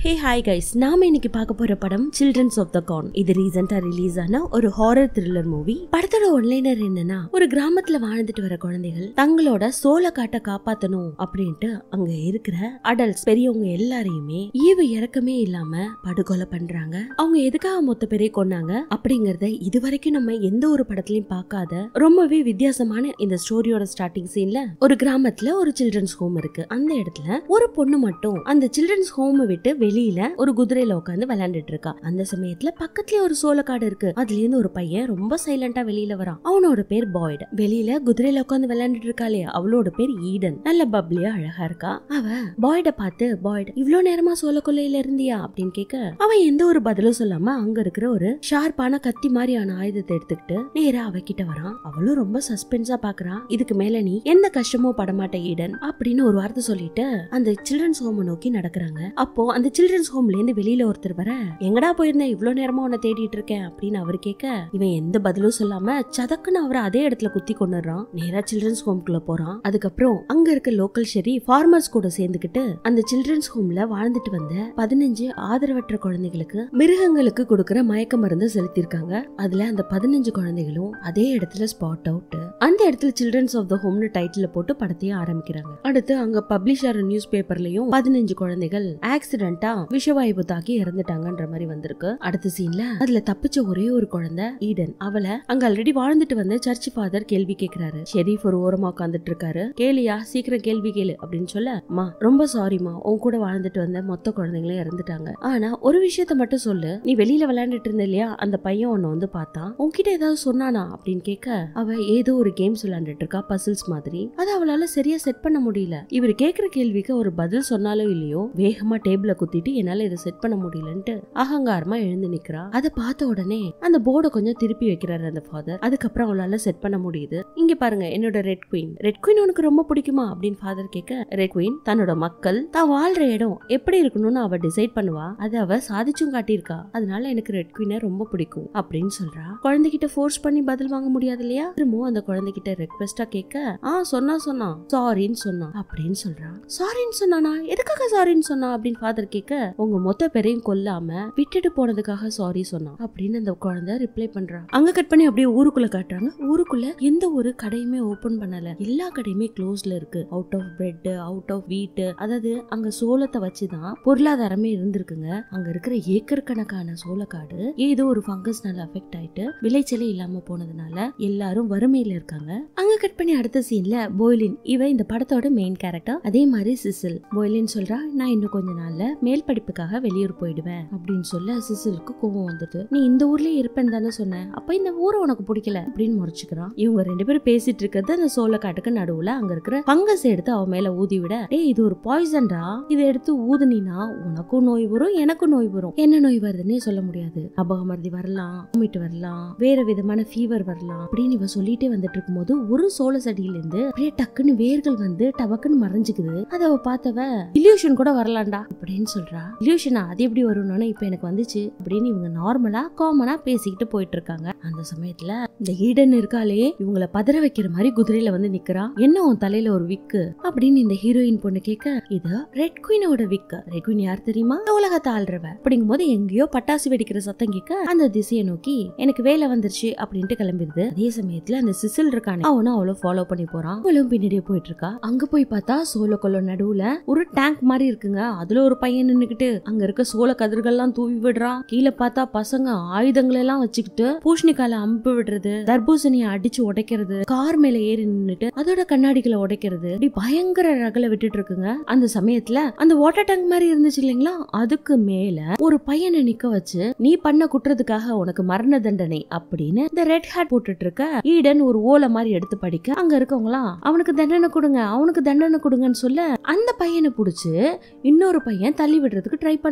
hey hi guys நாம இன்னைக்கு பார்க்க போற படம் சில்ட்ரன்ஸ் ஆஃப் த கான் இது ரீசெண்டா ரிலீஸ் ஆன ஒரு ஹாரர் த்ரில்லர் மூவி படத்தோட ஒன்லைனர் என்னன்னா ஒரு கிராமத்துல வாழ்ந்துட்டு வர குழந்தைகள் தங்களோட சோள காட்டை காப்பாத்தணும் அப்படின்ட்டு அங்க இருக்கிற அடல்ட்ஸ் பெரியவங்க எல்லாரையுமே ஈவு இறக்கமே இல்லாம படுகொலை பண்றாங்க அவங்க எதுக்காக மொத்த பேரையும் கொன்னாங்க அப்படிங்கறத இது வரைக்கும் நம்ம எந்த ஒரு படத்துலயும் பார்க்காத ரொம்பவே வித்தியாசமான இந்த ஸ்டோரியோட ஸ்டார்டிங் சீன்ல ஒரு கிராமத்துல ஒரு சில்ட்ரன்ஸ் ஹோம் இருக்கு அந்த இடத்துல ஒரு பொண்ணு மட்டும் அந்த சில்ட்ரன்ஸ் ஹோம் விட்டு வெளியில ஒரு குதிரையில உட்காந்து விளையாண்டுட்டு இருக்கா அந்த சமயத்துல பக்கத்துலயே ஒரு சோளக்காடு இருக்கு அதுல இருந்து ஒரு பையன் ரொம்ப சைலண்டா வெளியில வரான் அவனோட பேர் பாய்டு வெளியில குதிரையில உட்காந்து விளையாண்டுட்டு இருக்காளே அவளோட பேர் ஈடன் நல்ல பப்ளியா அழகா இருக்கா அவ பாய்ட பார்த்து பாய்டு இவ்ளோ நேரமா சோளக்கொல்லையில இருந்தியா அப்படின்னு கேட்க அவன் எந்த ஒரு பதிலும் சொல்லாம அங்க இருக்கிற ஒரு ஷார்ப்பான கத்தி மாதிரியான ஆயுதத்தை எடுத்துக்கிட்டு நேரா அவகிட்ட வரான் அவளும் ரொம்ப சஸ்பென்ஸா பாக்குறான் இதுக்கு மேல நீ எந்த கஷ்டமும் படமாட்ட ஈடன் அப்படின்னு ஒரு வார்த்தை சொல்லிட்டு அந்த சில்ட்ரன்ஸ் ஹோம் நோக்கி நடக்கிறாங்க அப்போ அந்த சில்ட்ரன்ஸ் ஹோம்ல இருந்து வெளியில ஒருத்தர் வர எங்கடா போயிருந்த இவ்ளோ நேரமா உன்னை தேடிட்டு இருக்கேன் அப்படின்னு அவர் கேட்க இவன் எந்த பதிலும் சொல்லாம சதக்குன்னு அவரை அதே இடத்துல குத்தி கொண்டுறான் நேரா சில்ட்ரன்ஸ் ஹோம்குள்ள போறான் அதுக்கப்புறம் அங்க இருக்க லோக்கல் ஷெரி ஃபார்மர்ஸ் கூட சேர்ந்துக்கிட்டு அந்த சில்ட்ரன்ஸ் ஹோம்ல வாழ்ந்துட்டு வந்த பதினஞ்சு ஆதரவற்ற குழந்தைகளுக்கு மிருகங்களுக்கு கொடுக்கிற மயக்க மருந்து செலுத்திருக்காங்க அதுல அந்த பதினஞ்சு குழந்தைகளும் அதே இடத்துல ஸ்பாட் அவுட் அந்த இடத்துல சில்ட்ரன்ஸ் ஆஃப் த ஹோம்னு டைட்டில் போட்டு படத்தையே ஆரம்பிக்கிறாங்க அடுத்து அங்க பப்ளிஷ் ஆகிற நியூஸ் பேப்பர்லயும் பதினஞ்சு குழந்தைகள் ஆக்சிடென்டா விஷவாயு தாக்கி இறந்துட்டாங்கன்ற மாதிரி வந்திருக்கு அடுத்த சீன்ல அதுல தப்பிச்ச ஒரே ஒரு குழந்தை ஈடன் அவளை அங்க ஆல்ரெடி வாழ்ந்துட்டு வந்த சர்ச் ஃபாதர் கேள்வி கேக்குறாரு ஷெரீஃப் ஒரு ஓரமா உட்காந்துட்டு இருக்காரு கேளியா சீக்கிரம் கேள்வி கேளு அப்படின்னு சொல்ல மா ரொம்ப சாரிமா உன் கூட வாழ்ந்துட்டு வந்த மொத்த குழந்தைங்களும் இறந்துட்டாங்க ஆனா ஒரு விஷயத்த மட்டும் சொல்லு நீ வெளியில விளையாண்டுட்டு இருந்த இல்லையா அந்த பையன் உன்னை வந்து பார்த்தான் உன்கிட்ட ஏதாவது சொன்னானா அப்படின்னு கேட்க அவ ஏதோ ஒரு கேம்ஸ் விளையாண்டுட்டு இருக்கா பசில்ஸ் மாதிரி அது அவளால சரியா செட் பண்ண முடியல இவர் கேக்குற கேள்விக்கு ஒரு பதில் சொன்னாலோ இல்லையோ வேகமா டேபிள குத்திட்டு என்னால இதை செட் பண்ண முடியலன்ட்டு அகங்காரமா எழுந்து நிக்கிறா அதை பார்த்த உடனே அந்த போர்டை கொஞ்சம் திருப்பி வைக்கிறாரு அந்த ஃபாதர் அதுக்கப்புறம் அவளால செட் பண்ண முடியுது இங்க பாருங்க என்னோட ரெட் குயின் ரெட் குயின் உனக்கு ரொம்ப பிடிக்குமா அப்படின்னு ஃபாதர் கேட்க ரெட் குயின் தன்னோட மக்கள் தான் வாழ்ற இடம் எப்படி இருக்கணும்னு அவ டிசைட் பண்ணுவா அதை அவ சாதிச்சும் காட்டியிருக்கா அதனால எனக்கு ரெட் குயினை ரொம்ப பிடிக்கும் அப்படின்னு சொல்றா குழந்தைகிட்ட ஃபோர்ஸ் பண்ணி பதில் வாங்க முடியாது இல்லையா திரும்பவும் அந்த குழந்தைகிட்ட ரெக்வெஸ்டா கேட்க ஆ சொன்னா சொன்னா சாரின்னு சொன்னா அப்படின்னு சொல்றா சாரின்னு சொன்னானா எதுக்காக சாரின்னு சொன்னா அப்படின்னு ஃபாதர் கேட்க உங்க மொத்த பேரையும் கொல்லாம விட்டுட்டு போனதுக்காக சாரி சொன்னா அப்படின்னு அந்த குழந்தை ரிப்ளை பண்றா அங்க கட் பண்ணி அப்படியே ஊருக்குள்ள காட்டுறாங்க ஊருக்குள்ள எந்த ஒரு கடையுமே ஓபன் பண்ணல எல்லா கடையுமே க்ளோஸ்ல இருக்கு out of bread out of wheat அதாவது அங்க சோளத்தை வச்சுதான் பொருளாதாரமே இருந்திருக்குங்க அங்க இருக்கிற ஏக்கர் கணக்கான சோளக்காடு ஏதோ ஒரு ஃபங்கஸ்னால அஃபெக்ட் ஆயிட்டு விளைச்சலே இல்லாம போனதுனால எல்லாரும் வறுமையில இருக்காங்க அங்க கட் பண்ணி அடுத்த சீன்ல போய்லின் இவ இந்த படத்தோட மெயின் கேரக்டர் அதே மாதிரி சிசில் போய்லின் சொல்றா நான் இன்னும் கொஞ்ச நாள்ல மேல் படிப்புக்காக வெளியூர் போயிடுவேன் அப்படின்னு சொல்ல சிசிலுக்கு கோவம் வந்துட்டு நீ இந்த ஊர்லயே இருப்பேன்னு தானே சொன்ன அப்ப இந்த ஊரை உனக்கு பிடிக்கல அப்படின்னு முறைச்சுக்கிறான் இவங்க ரெண்டு பேரும் பேசிட்டு இருக்கிறது அந்த சோளக்காட்டுக்கு நடுவுல அங்க இருக்கிற பங்கஸ் எடுத்து அவன் மேல ஊதி விட டேய் இது ஒரு பாய்சன்டா இதை எடுத்து ஊதுனினா உனக்கும் நோய் வரும் எனக்கும் நோய் வரும் என்ன நோய் வருதுன்னே சொல்ல முடியாது அபகமருதி வரலாம் வாமிட் வரலாம் வேற விதமான ஃபீவர் வரலாம் அப்படின்னு இவ சொல்லிட்டே வந்துட்டு இருக்கும்போது ஒரு சோள செடியில இருந்து அப்படியே டக்குன்னு வேர்கள் வந்து டபக்குன்னு மறைஞ்சுக்குது அதை அவ பார்த்தவ இல்யூஷன் கூட வரலாம்டா அப்படின்னு சொல்றா இல்யூஷனா அது எப்படி வரும்னு இப்ப எனக்கு வந்துச்சு அப்படின்னு இவங்க நார்மலா காமனா பேசிக்கிட்டு போயிட்டு இருக்காங்க அந்த சமயத்துல இந்த ஈடன் இருக்காளே இவங்கள பதற வைக்கிற மாதிரி குதிரையில வந்து நிக்கிறா என்ன உன் தலையில ஒரு விக்கு அப்படின்னு இந்த ஹீரோயின் பொண்ணு கேட்க இது ரெட் குயினோட விக்கு ரெட் குயின் யார் தெரியுமா இந்த உலகத்தை ஆள்றவ அப்படிங்கும் போது எங்கேயோ பட்டாசு வெடிக்கிற சத்தம் கேட்க அந்த திசையை நோக்கி எனக்கு வேலை வந்துருச்சு அப்படின்ட்டு கிளம்பிடுது அதே சமயத்துல அந்த சிசில் இருக்கானே அவனும் அவ்வளவு ஃபாலோ பண்ணி போறான் அவளும் பின்னாடியே போயிட்டு இருக்கா அங்க போய் பார்த்தா சோள கொல்ல நடுவுல ஒரு டேங்க் மாதிரி இருக்குங்க அதுல ஒரு பையன் நின்னுக்கிட்டு அங்க இருக்க சோள கதிர்கள்லாம் தூவி விடுறான் கீழே பார்த்தா பசங்க ஆயுதங்களை எல்லாம் வச்சுக்கிட்டு பூஷணிக்கால அம்பு விடுறது தர்பூசணியை அடிச்சு உடைக்கிறது கார் மேல ஏறி நின்னுட்டு அதோட கண்ணாடிகளை உடைக்கிறது இப்படி பயங்கர ரகல விட்டுட்டு இருக்குங்க அந்த சமயத்துல அந்த வாட்டர் டேங்க் மாதிரி இருந்துச்சு இல்லைங்களா அதுக்கு மேல ஒரு பையனை நிக்க வச்சு நீ பண்ண குற்றத்துக்காக உனக்கு மரண தண்டனை அப்படின்னு இந்த ரெட் ஹேட் போட்டுட்டு இருக்க ஈடன் ஒரு ஓலை மாதிரி எடுத்து படிக்க அங்க இருக்கவங்களாம் அவனுக்கு தண்டனை கொடுங்க அவனுக்கு தண்டனை கொடுங்கன்னு சொல்ல அந்த பையனை புடிச்சு இன்னொரு பையன் தள்ளி விடுறதுக்கு ட்ரை பண்றான்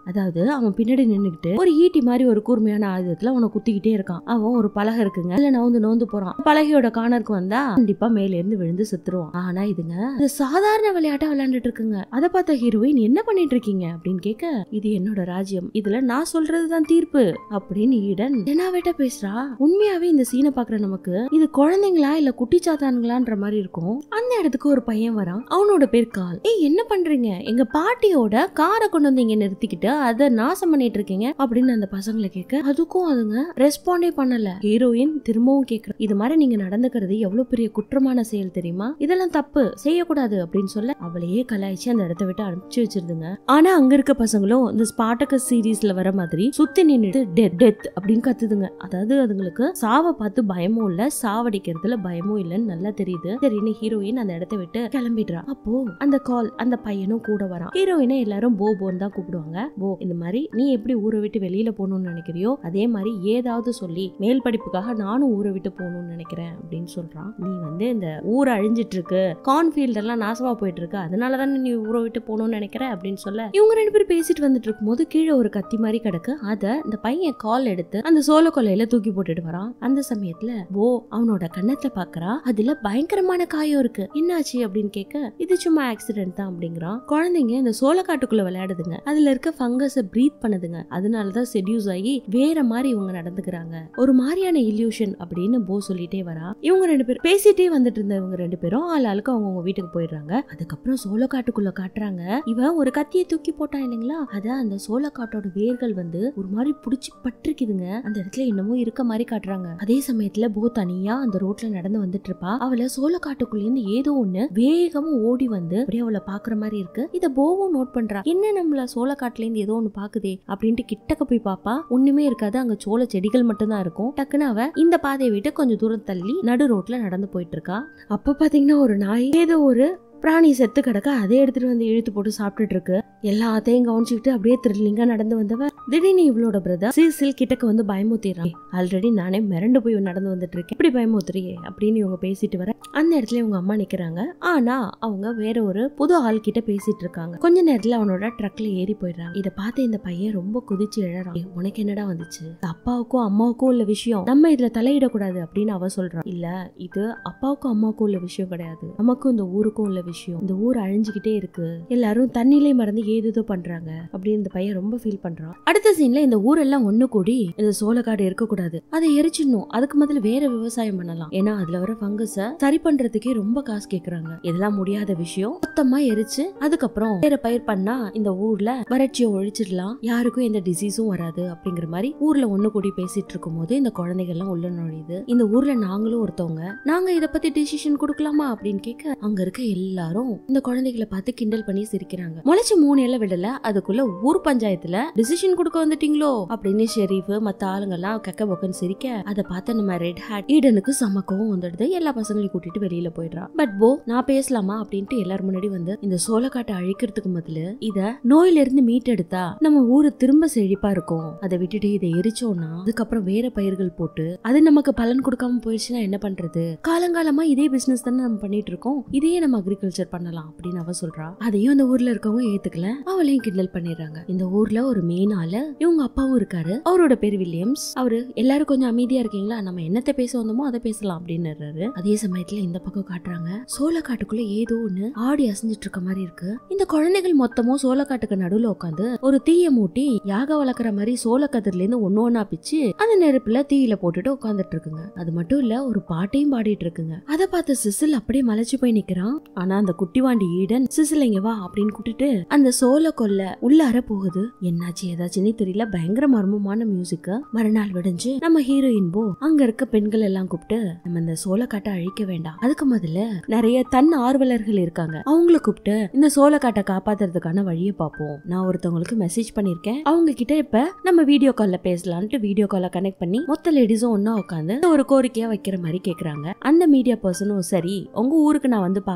அதாவது அவன் பின்னாடி நின்னுக்கிட்டு ஒரு ஈட்டி மாதிரி ஒரு கூர்மையான ஆயுதத்துல அவனை குத்திக்கிட்டே இருக்கான் அவன் ஒரு பலகை இருக்குங்க அதுல நவுந்து நவுந்து போறான் பலகையோட கார்னருக்கு வந்தா கண்டிப்பா மேல இருந்து விழுந்து செத்துருவான் ஆனா இதுங்க இது சாதாரண விளையாட்டா விளையாண்டுட்டு இருக்குங்க அதை பார்த்த ஹீரோயின் என்ன பண்ணிட்டு இருக்கீங்க அப்படின்னு கேட்க இது என்னோட ராஜ்யம் இதுல நான் சொல்றதுதான் தீர்ப்பு அப்படின்னு ஈடன் என்னவேட்ட பேசுறா உண்மையாவே இந்த சீனை பாக்குற நமக்கு இது குழந்தைங்களா இல்ல குட்டி சாத்தான்களான்ற மாதிரி இருக்கும் அந்த இடத்துக்கு ஒரு பையன் வரான் அவனோட பேர் கால் ஏய் என்ன பண்றீங்க எங்க பாட்டியோட காரை கொண்டு வந்து இங்க நிறுத்திக்கிட்டு அதை நாசம் பண்ணிட்டு இருக்கீங்க அப்படின்னு அந்த பசங்களை கேட்க அதுக்கும் அதுங்க ரெஸ்பாண்டே பண்ணல ஹீரோயின் திரும்பவும் கேக்குற இது மாதிரி நீங்க நடந்துக்கிறது எவ்வளவு பெரிய குற்றமான செயல் தெரியுமா இதெல்லாம் தப்பு செய்யக்கூடாது அப்படின்னு சொல்ல அவளையே கலாய்ச்சி அந்த இடத்த விட்டு அனுப்பிச்சு வச்சிருதுங்க ஆனா அங்க இருக்க பசங்களும் இந்த ஸ்பாட்டகஸ் சீரீஸ்ல வர மாதிரி சுத்தி நின்னுட்டு டெத் டெத் அப்படின்னு கத்துதுங்க அதாவது அதுங்களுக்கு சாவை பார்த்து பயமும் இல்ல சாவடிக்கிறதுல பயமும் இல்லைன்னு நல்லா தெரியுது சரின்னு ஹீரோயின் அந்த இடத்த விட்டு கிளம்பிடுறா அப்போ அந்த கால் அந்த பையனும் கூட வரான் ஹீரோயினை எல்லாரும் போ போன்னு தான் கூப்பிடுவாங்க போ இந்த மாதிரி நீ எப்படி ஊரை விட்டு வெளியில போகணும்னு நினைக்கிறியோ அதே மாதிரி ஏதாவது சொல்லி மேல் படிப்புக்காக நானும் ஊரை விட்டு போகணும்னு நினைக்கிறேன் அப்படின்னு சொல்றான் நீ வந்து இந்த ஊர் அழிஞ்சிட்டு இருக்கு கார்ன்ஃபீல்ட் எல்லாம் நாசமா போயிட்டு இருக்கு அதனால தானே நீ ஊரை விட்டு போகணும்னு நினைக்கிற அப்படின்னு சொல்ல இவங்க ரெண்டு பேரும் பேசிட்டு வந்துட்டு இருக்கும்போது கீழே ஒரு கத்தி மாதிரி கிடக்கு அத இந்த பையன் கால் எடுத்து அந்த சோள கொல்லையில தூக்கி போட்டுட்டு வரான் அந்த சமயத்துல போ அவனோட கண்ணத்துல பாக்குறா அதுல பயங்கரமான காயம் இருக்கு என்னாச்சு அப்படின்னு கேட்க இது சும்மா ஆக்சிடென்ட் தான் அப்படிங்கிறான் குழந்தைங்க இந்த சோளக்காட்டுக்குள்ள விளையாடுதுங்க அதுல இருக்க ஃபங்கஸ பிரீத் பண்ணுதுங்க அதனாலதான் செடியூஸ் ஆகி வேற மாதிரி இவங்க நடந்துக்கிறாங்க ஒரு மாதிரியான இல்யூஷன் அப்படின்னு போ சொல்லிட்டே வரா இவங்க ரெண்டு பேரும் பேசிட்டே வந்துட்டு இருந்த இவங்க ரெண்டு பேரும் ஆள் ஆளுக்கு அவங்க வீட்டுக்கு போயிடுறாங்க அதுக்கப்புறம் சோளக்காட்டுக்குள்ள காட்டுறாங்க இவன் ஒரு கத்தியை தூக்கி போட்டான் இல்லைங்களா அத அந்த சோளக்காட்டோட வேர்கள் வந்து ஒரு மாதிரி புடிச்சு பட்டிருக்குதுங்க அந்த இடத்துல என்னமோ இருக்க மாதிரி காட்டுறாங்க அதே சமயத்துல போ தனியா அந்த ரோட்ல நடந்து வந்துட்டு இருப்பா அவளை சோளக்காட்டுக்குள்ள இருந்து ஏதோ ஒண்ணு வேகமா ஓடி வந்து அப்படியே அவளை பாக்குற மாதிரி இருக்கு இத போவும் நோட் பண்றா என்ன நம்மள சோளக்காட்டுல இருந்து ஏதோ ஒண்ணு பாக்குதே அப்படின்ட்டு கிட்டக்க போய் பாப்பா ஒண்ணுமே இருக்காது அங்க சோள செடிகள் மட்டும்தான் இருக்கும் டக்குன்னு அவ இந்த பாதையை விட்டு கொஞ்சம் தூரம் தள்ளி நடு ரோட்ல நடந்து போயிட்டு இருக்கா அப்ப பாத்தீங்கன்னா ஒரு நாய் ஏதோ ஒரு பிராணி செத்து கிடக்க அதை எடுத்துட்டு வந்து இழுத்து போட்டு சாப்பிட்டுட்டு இருக்கு எல்லாத்தையும் கவனிச்சுக்கிட்டு அப்படியே த்ரில்லிங்கா நடந்து வந்தவ திடீர்னு இவளோட பிரதர் சீசில் கிட்டக்க வந்து பயமுத்திடுறான் ஆல்ரெடி நானே மிரண்டு போய் நடந்து வந்துட்டு இருக்கேன் இப்படி பயமுத்துறியே அப்படின்னு இவங்க பேசிட்டு வர அந்த இடத்துல இவங்க அம்மா நிக்கிறாங்க ஆனா அவங்க வேற ஒரு புது ஆள் கிட்ட பேசிட்டு இருக்காங்க கொஞ்ச நேரத்துல அவனோட ட்ரக்ல ஏறி போயிடுறாங்க இத பார்த்து இந்த பையன் ரொம்ப குதிச்சு எழறான் "ஏய், உனக்கு என்னடா வந்துச்சு அப்பாவுக்கும் அம்மாவுக்கும் உள்ள விஷயம் நம்ம இதுல தலையிடக்கூடாது அப்படின்னு அவ சொல்றான் இல்ல இது அப்பாவுக்கும் அம்மாவுக்கும் உள்ள விஷயம் கிடையாது நமக்கும் இந்த ஊருக்கும் உள்ள விஷயம் இந்த ஊர் அழிஞ்சுக்கிட்டே இருக்கு எல்லாரும் தண்ணிலே மறந்து ஏதேதோ பண்றாங்க அப்படின்னு இந்த பையன் ரொம்ப ஃபீல் பண்றான் அடுத்த சீன்ல இந்த ஊரெல்லாம் ஒண்ணு கூடி இந்த சோளக்காடு இருக்கக்கூடாது அதை எரிச்சிடணும் அதுக்கு முதல்ல வேற விவசாயம் பண்ணலாம் ஏன்னா அதுல வர ஃபங்கஸ சரி பண்றதுக்கே ரொம்ப காசு கேக்குறாங்க இதெல்லாம் முடியாத விஷயம் மொத்தமா எரிச்சு அதுக்கப்புறம் வேற பயிர் பண்ணா இந்த ஊர்ல வறட்சியை ஒழிச்சிடலாம் யாருக்கும் எந்த டிசீஸும் வராது அப்படிங்கிற மாதிரி ஊர்ல ஒண்ணு கூடி பேசிட்டு இருக்கும் போது இந்த குழந்தைகள் எல்லாம் உள்ள நுழையுது இந்த ஊர்ல நாங்களும் ஒருத்தவங்க நாங்க இத பத்தி டிசிஷன் கொடுக்கலாமா அப்படின்னு கேட்க அங்க இருக்க எல்லாரும் இந்த குழந்தைகளை பார்த்து கிண்டல் பண்ணி சிரிக்கிறாங்க முளைச்சு மூணு இலை விடல அதுக்குள்ள ஊர் பஞ்சாயத்துல டிசிஷன் கொடுக்க வந்துட்டீங்களோ அப்படின்னு ஷெரீஃப் மத்த ஆளுங்க எல்லாம் கக்க பொக்கன்னு சிரிக்க அதை பார்த்து நம்ம ரெட் ஹேட் ஈடனுக்கு சமக்கவும் வந்துடுது எல்லா பசங்களையும் கூட்டிட்டு வெளியில போயிடுறான் பட் போ நான் பேசலாமா அப்படின்ட்டு எல்லாரும் முன்னாடி வந்து இந்த சோளக்காட்டை அழிக்கிறதுக்கு முதல்ல இத நோயில இருந்து மீட்டெடுத்தா நம்ம ஊரு திரும்ப செழிப்பா இருக்கும் அதை விட்டுட்டு இதை எரிச்சோம்னா அதுக்கப்புறம் வேற பயிர்கள் போட்டு அது நமக்கு பலன் கொடுக்காம போயிடுச்சுன்னா என்ன பண்றது காலங்காலமா இதே பிசினஸ் தானே நம்ம பண்ணிட்டு இருக்கோம் இதையே நம்ம அக்ரிகல்ச்சர் பண்ணலாம் அப்படின்னு அவ சொல்றா அதையும் இந்த ஊர்ல இருக்கவங்க ஏத்துக்கல அவளையும் கிண்டல் பண்ணிடுறாங்க இந்த ஊர்ல ஒரு மெயின் ஆளு இவங்க அப்பாவும் இருக்காரு அவரோட பேர் வில்லியம்ஸ் அவரு எல்லாரும் கொஞ்சம் அமைதியா இருக்கீங்களா நம்ம என்னத்த பேச வந்தோமோ அதை பேசலாம் அப்படின்னு அதே சமயத்துல இந்த பக்கம் காட்டுறாங்க சோளக்காட்டுக்குள்ள ஏதோ ஒண்ணு ஆடி அசைஞ்சிட்டு இருக்க மாதிரி இருக்கு இந்த குழந்தைகள் மொத்தமும் சோளக்காட்டுக்கு நடுவுல உட்காந்து ஒரு தீய மூட்டி யாக வளர்க்குற மாதிரி சோளக்கதிர்ல இருந்து ஒண்ணு ஒண்ணா பிச்சு அந்த நெருப்புல தீயில போட்டுட்டு உட்காந்துட்டு இருக்குங்க அது மட்டும் இல்ல ஒரு பாட்டையும் பாடிட்டு இருக்குங்க அதை பார்த்த சிசில் அப்படியே மலைச்சு போய் நிக்கிறான் ஆனா அந்த குட்டிவாண்டி ஈடன் சிசில் இங்க வா அப்படின்னு கூட்டிட்டு அந்த சோள கொல்ல உள்ளார போகுது என்னாச்சு ஏதாச்சுன்னே தெரியல பயங்கர மர்மமான மியூசிக் மறுநாள் விடிஞ்சு நம்ம ஹீரோயின் போ அங்க இருக்க பெண்கள் எல்லாம் கூப்பிட்டு நம்ம இந்த சோளக்காட்டை அழிக்க வேண்டாம் அதுக்கு முதல்ல நிறைய தன் ஆர்வலர்கள் இருக்காங்க அவங்கள கூப்பிட்டு இந்த சோளக்காட்டை காப்பாத்துறதுக்கான வழியை பார்ப்போம் நான் ஒருத்தவங்களுக்கு மெசேஜ் பண்ணிருக்கேன் அவங்க கிட்ட இப்ப நம்ம வீடியோ கால்ல பேசலான்ட்டு வீடியோ கால்ல கனெக்ட் பண்ணி மொத்த லேடிஸும் ஒன்னா உட்காந்து ஒரு கோரிக்கையா வைக்கிற மாதிரி கேக்குறாங்க அந்த மீடியா பர்சனும் சரி உங்க ஊருக்கு நான் வந்து பாக்குறேன் என்ன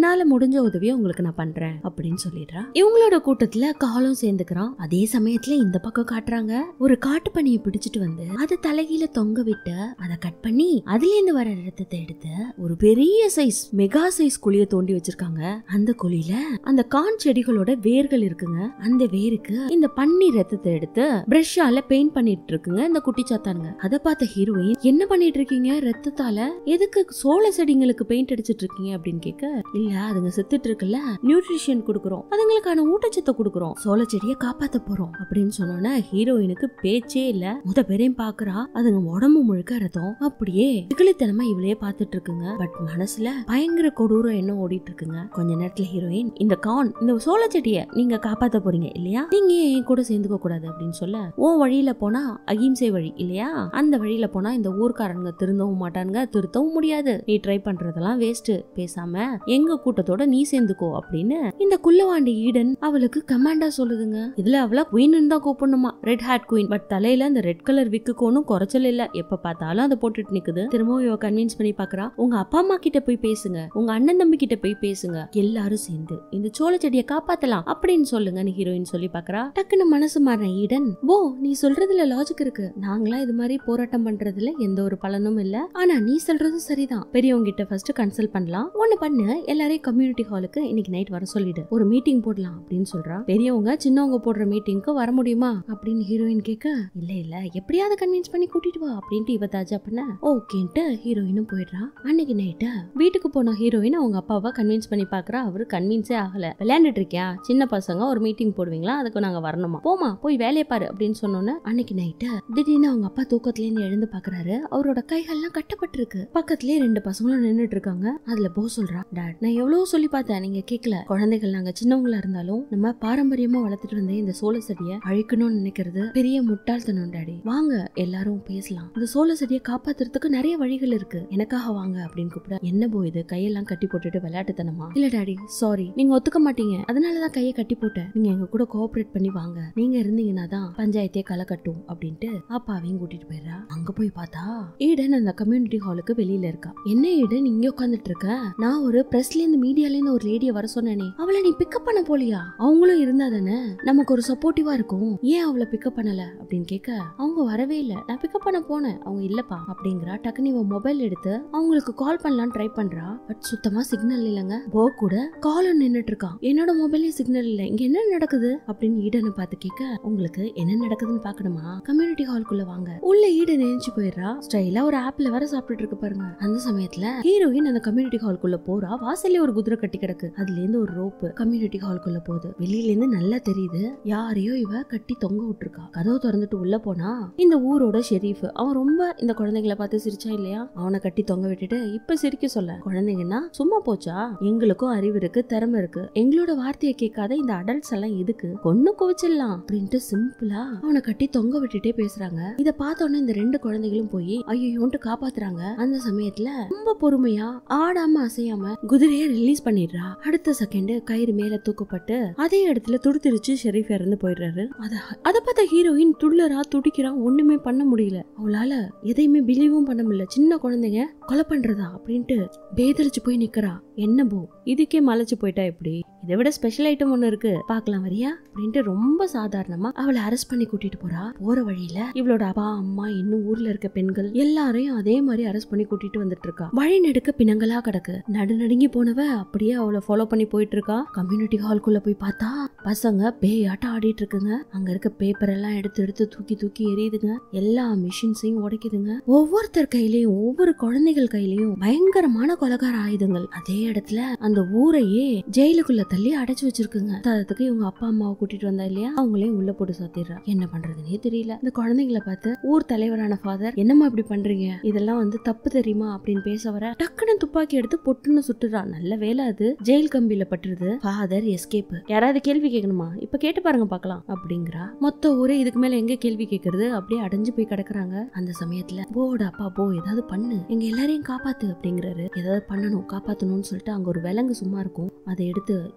என்னால முடிஞ்ச உதவியை உங்களுக்கு நான் பண்றேன் அப்படின்னு சொல்லிடுறா இவங்களோட கூட்டத்துல காலும் சேர்ந்துக்கிறான் அதே சமயத்துல இந்த பக்கம் காட்டுறாங்க ஒரு காட்டு பனியை பிடிச்சிட்டு வந்து அதை தலைகீழ தொங்க விட்டு அதை கட் பண்ணி அதுல இருந்து வர ரத்தத்தை எடுத்து ஒரு பெரிய சைஸ் மெகா சைஸ் குழிய தோண்டி வச்சிருக்காங்க அந்த குழியில அந்த கான் செடிகளோட வேர்கள் இருக்குங்க அந்த வேருக்கு இந்த பன்னி ரத்தத்தை எடுத்து பிரஷ்ஷால பெயிண்ட் பண்ணிட்டு இருக்குங்க இந்த குட்டி சாத்தானுங்க அதை பார்த்த ஹீரோயின் என்ன பண்ணிட்டு இருக்கீங்க ரத்தத்தால எதுக்கு சோள செடிங்களுக்கு பெயிண்ட் அடிச்சிட்டு இருக்கீங்க அப்படின்னு கேட்க இல்ல அதுங்க செத்துட்டு இருக்குல்ல நியூட்ரிஷன் கொடுக்குறோம் அதுங்களுக்கான ஊட்டச்சத்தை கொடுக்குறோம் சோள செடியை காப்பாத்த போறோம் அப்படின்னு சொன்னோன்னே ஹீரோயினுக்கு பேச்சே இல்ல முத பேரையும் பாக்குறா அதுங்க உடம்பு முழுக்க ரத்தம் அப்படியே திகிலித்தனமா இவளையே பார்த்துட்டு இருக்குங்க பட் மனசுல பயங்கர கொடூரம் என்ன ஓடிட்டு இருக்குங்க கொஞ்ச நேரத்துல ஹீரோயின் இந்த கான் இந்த சோள செடியை நீங்க காப்பாத்த போறீங்க இல்லையா நீங்க ஏன் என் கூட சேர்ந்துக்க கூடாது அப்படின்னு சொல்ல உன் வழியில போனா அகிம்சை வழி இல்லையா அந்த வழியில போனா இந்த ஊர்க்காரங்க திருந்தவும் மாட்டானுங்க திருத்தவும் முடியாது நீ ட்ரை பண்றதெல்லாம் வேஸ்ட் பேசாம எங்க கூட்டத்தோட நீ சேர்ந்துக்கோ அப்படின்னு இந்த குள்ளவாண்டி ஈடன் அவளுக்கு கமாண்டா சொல்லுதுங்க இதுல அவள குயின் தான் கூப்பிடணுமா ரெட் ஹேட் குயின் பட் தலையில அந்த ரெட் கலர் விக்குக்கு ஒன்றும் குறைச்சல் இல்ல எப்ப பார்த்தாலும் அதை போட்டுட்டு நிக்குது திரும்பவும் இவ கன்வின்ஸ் பண்ணி பாக்குறா உங்க அப்பா அம்மா கிட்ட போய் பேசுங்க உங்க அண்ணன் தம்பி கிட்ட போய் பேசுங்க எல்லாரும் சேர்ந்து இந்த சோள செடியை காப்பாத்தலாம் அப்படின்னு சொல்லுங்கன்னு ஹீரோயின் சொல்லி பாக்குறா டக்குன்னு மனசு மாறின ஈடன் போ நீ சொல்றதுல லாஜிக் இருக்கு நாங்களா இது மாதிரி போராட்டம் பண்றதுல எந்த ஒரு பலனும் இல்ல ஆனா நீ சொல்றதும் சரிதான் பெரியவங்க கிட்ட ஃபர்ஸ்ட் கன்சல்ட் பண்ணலாம் ஒண்ணு பண்ணு எல்லாரையும் கம்யூனிட்டி ஹாலுக்கு இன்னைக்கு நைட் வர சொல்லிடு ஒரு மீட்டிங் போடலாம் அப்படின்னு சொல்றா பெரியவங்க சின்னவங்க போடுற மீட்டிங்க்கு வர முடியுமா அப்படின்னு ஹீரோயின் கேட்க இல்ல இல்ல எப்படியாவது கன்வின்ஸ் பண்ணி கூட்டிட்டு வா அப்படின்ட்டு இவ தாஜா பண்ண ஓகேன்ட்டு ஹீரோயினும் போயிடுறா அன்னைக்கு நைட்டு வீட்டுக்கு போன ஹீரோயின் அவங்க அப்பாவை கன்வின்ஸ் பண்ணி பாக்குறா அவரு கன்வின்ஸே ஆகல விளையாண்டுட்டு இருக்கியா சின்ன பசங்க ஒரு மீட்டிங் போடுவீங்களா அதுக்கு நாங்க வரணுமா போமா போய் வேலையை பாரு அப்படின்னு சொன்னோன்னே அன்னைக்கு நைட்டு திடீர்னு அவங்க அப்பா தூக்கத்துல இருந்து எழுந்து பாக்குறாரு அவரோட கைகள்லாம் கட்டப்பட்டிருக்கு பக்கத்துலயே ரெண்டு பசங்களும் நின்னுட்டு இருக்காங்க அதுல போ சொல்றா டாட் நான் எவ்வளவு சொல்லி பார்த்தேன் நீங்க கேட்கல குழந்தைகள் நாங்க சின்னவங்களா இருந்தாலும் நம்ம பாரம்பரியமா வளர்த்துட்டு வந்த இந்த சோள செடியை அழிக்கணும்னு நினைக்கிறது பெரிய முட்டாள்தனம் டாடி வாங்க எல்லாரும் பேசலாம் இந்த சோள செடியை காப்பாத்துறதுக்கு நிறைய வழிகள் இருக்கு எனக்காக வாங்க அப்படின்னு கூப்பிட என்ன போ இது கையெல்லாம் கட்டி போட்டுட்டு விளையாட்டுத்தனமா இல்ல டாடி சாரி நீங்க ஒத்துக்க மாட்டீங்க அதனாலதான் கையை கட்டி போட்டேன் நீங்க எங்க கூட கோஆபரேட் பண்ணி வாங்க நீங்க இருந்தீங்கன்னா தான் பஞ்சாயத்தே களை கட்டும் அப்படின்ட்டு அப்பாவையும் கூட்டிட்டு போயிடுறா அங்க போய் பார்த்தா ஈடன் அந்த கம்யூனிட்டி ஹாலுக்கு வெளியில இருக்கா என்ன ஈடன் இங்க உட்காந்துட்டு இருக்க நான் ஒரு பிரஸ்ல இருந்து மீடியால இருந்து ஒரு லேடிய வர சொன்னேனே அவளை நீ பிக்கப் பண்ண போலியா அவங்களும் இருந்தா தானே நமக்கு ஒரு சப்போர்ட்டிவா இருக்கும் ஏன் அவளை பிக்கப் பண்ணல அப்படின்னு கேட்க அவங்க வரவே இல்ல நான் பிக்கப் பண்ண போனேன் அவங்க இல்லப்பா அப்படிங்கிறா டக்குனு இவன் மொபைல் எடுத்து அவங்களுக்கு கால் பண்ணலாம்னு ட்ரை பண்றா பட் சுத்தமா சிக்னல் இல்லைங்க போ கூட கால் நின்னுட்டு இருக்கான் என்னோட மொபைல்லையும் சிக்னல் இல்ல இங்க என்ன நடக்குது அப்படின்னு ஈடனை பார்த்து கேட்க உங்களுக்கு என்ன நடக்குதுன்னு பாக்கணுமா கம்யூனிட்டி ஹால்குள்ள வாங்க உள்ள ஈடன் நினைச்சு போயிடுறா ஸ்டைலா ஒரு ஆப்ல வர சாப்பிட்டுட்டு இருக்கு பாருங்க அந்த சமயத்துல ஹீரோயின் அந்த கம்யூனிட்டி ஹால்குள்ள போறா வாசல்ல ஒரு குதிரை கட்டி கிடக்கு அதுல இருந்து ஒரு ரோப்பு கம்யூனிட்டி ஹால்குள்ள போகுது வெளியில இருந்து நல்லா தெரியுது யாரையோ இவ கட்டி தொங்க விட்டுருக்கா கதவு திறந்துட்டு உள்ள போனா இந்த ஊரோட ஷெரீஃப் அவன் ரொம்ப இந்த குழந்தைகளை பார்த்து சிரிச்சா இல்லையா அவனை கட்டி தொங்க விட்டுட்டு இப்ப சிரிக்க சொல்ல குழந்தைங்கன்னா சும்மா போச்சா எங்களுக்கும் அறிவு இருக்கு திறமை இருக்கு எங்களோட வார்த்தையை கேட்காத இந்த அடல்ட்ஸ் எல்லாம் எதுக்கு கொன்னு குவிச்சிடலாம் அப்படின்ட்டு சிம்பிளா அவனை கட்டி தொங்க விட்டுட்டே பேசுறாங்க இத பார்த்த உடனே இந்த ரெண்டு குழந்தைகளும் போய் ஐயோன்ட்டு காப்பாத்துறாங்க அந்த சமயத்துல ரொம்ப பொறுமையா ஆடாம அசையாம குதிரையை ரிலீஸ் பண்ணிடுறா அடுத்த செகண்ட் கயிறு மேல தூக்கப்பட்டு அதே இடத்துல துடித்திருச்சு ஷெரீஃப் இறந்து போயிடுறாரு அத அத பார்த்த ஹீரோயின் துள்ளரா துடிக்கிறா ஒண்ணுமே பண்ண முடியல அவளால எதையுமே பிலீவும் பண்ண முடியல சின்ன குழந்தைங்க கொலை பண்றதா அப்படின்ட்டு பேதலிச்சு போய் நிக்கிறா என்ன போ இதுக்கே மலைச்சு போயிட்டா எப்படி இதை விட ஸ்பெஷல் ஐட்டம் ஒண்ணு இருக்கு பார்க்கலாம் வரியா அப்படின்ட்டு ரொம்ப சாதாரணமா அவளை அரெஸ்ட் பண்ணி கூட்டிட்டு போறா போற வழியில இவளோட அப்பா அம்மா இன்னும் ஊர்ல இருக்க பெண்கள் எல்லாரையும் அதே மாதிரி அரெஸ்ட் பண்ணி கூட்டிட்டு வந்துட்டு இருக்கா வழி நெடுக்க பிணங்களா கிடக்கு நடு நடுங்கி போனவ அப்படியே அவளை ஃபாலோ பண்ணி போயிட்டு இருக்கா கம்யூனிட்டி ஹால்குள்ள போய் பார்த்தா பசங்க பேயாட்டம் ஆடிட்டு இருக்குங்க அங்க இருக்க பேப்பர் எல்லாம் எடுத்து எடுத்து தூக்கி தூக்கி எரியுதுங்க எல்லா மிஷின்ஸையும் உடைக்குதுங்க ஒவ்வொருத்தர் கையிலயும் ஒவ்வொரு குழந்தைகள் கையிலயும் பயங்கரமான கொலகார ஆயுதங்கள் அதே இடத்துல அந்த ஊரையே ஜெயிலுக்குள்ள தள்ளி அடைச்சு வச்சிருக்குங்க அதுக்கு இவங்க அப்பா அம்மாவை கூட்டிட்டு வந்தா இல்லையா அவங்களையும் உள்ள போட்டு சாத்திடுறா என்ன பண்றதுன்னே தெரியல இந்த குழந்தைங்களை பார்த்து ஊர் தலைவரான ஃபாதர் என்னம்மா இப்படி பண்றீங்க இதெல்லாம் வந்து தப்பு தெரியுமா அப்படின்னு பேச வர டக்குன்னு துப்பாக்கி எடுத்து பொட்டுன்னு சுட்டுறா நல்ல வேலை அது ஜெயில் கம்பியில பட்டுருது ஃபாதர் எஸ்கேப் யாராவது கேள்வி கேட்கணுமா இப்ப கேட்டு பாருங்க பார்க்கலாம் அப்படிங்கிறா மொத்த ஊரே இதுக்கு மேல எங்க கேள்வி கேட்கறது அப்படியே அடைஞ்சு போய் கிடக்குறாங்க அந்த சமயத்துல போட அப்பா போ ஏதாவது பண்ணு எங்க எல்லாரையும் காப்பாத்து அப்படிங்கிறாரு ஏதாவது பண்ணணும் காப்பாத்தணும்னு சொல்லிட்டு அங்க ஒரு விலங்கு சும்மா இருக்கும் அதை எடுத்து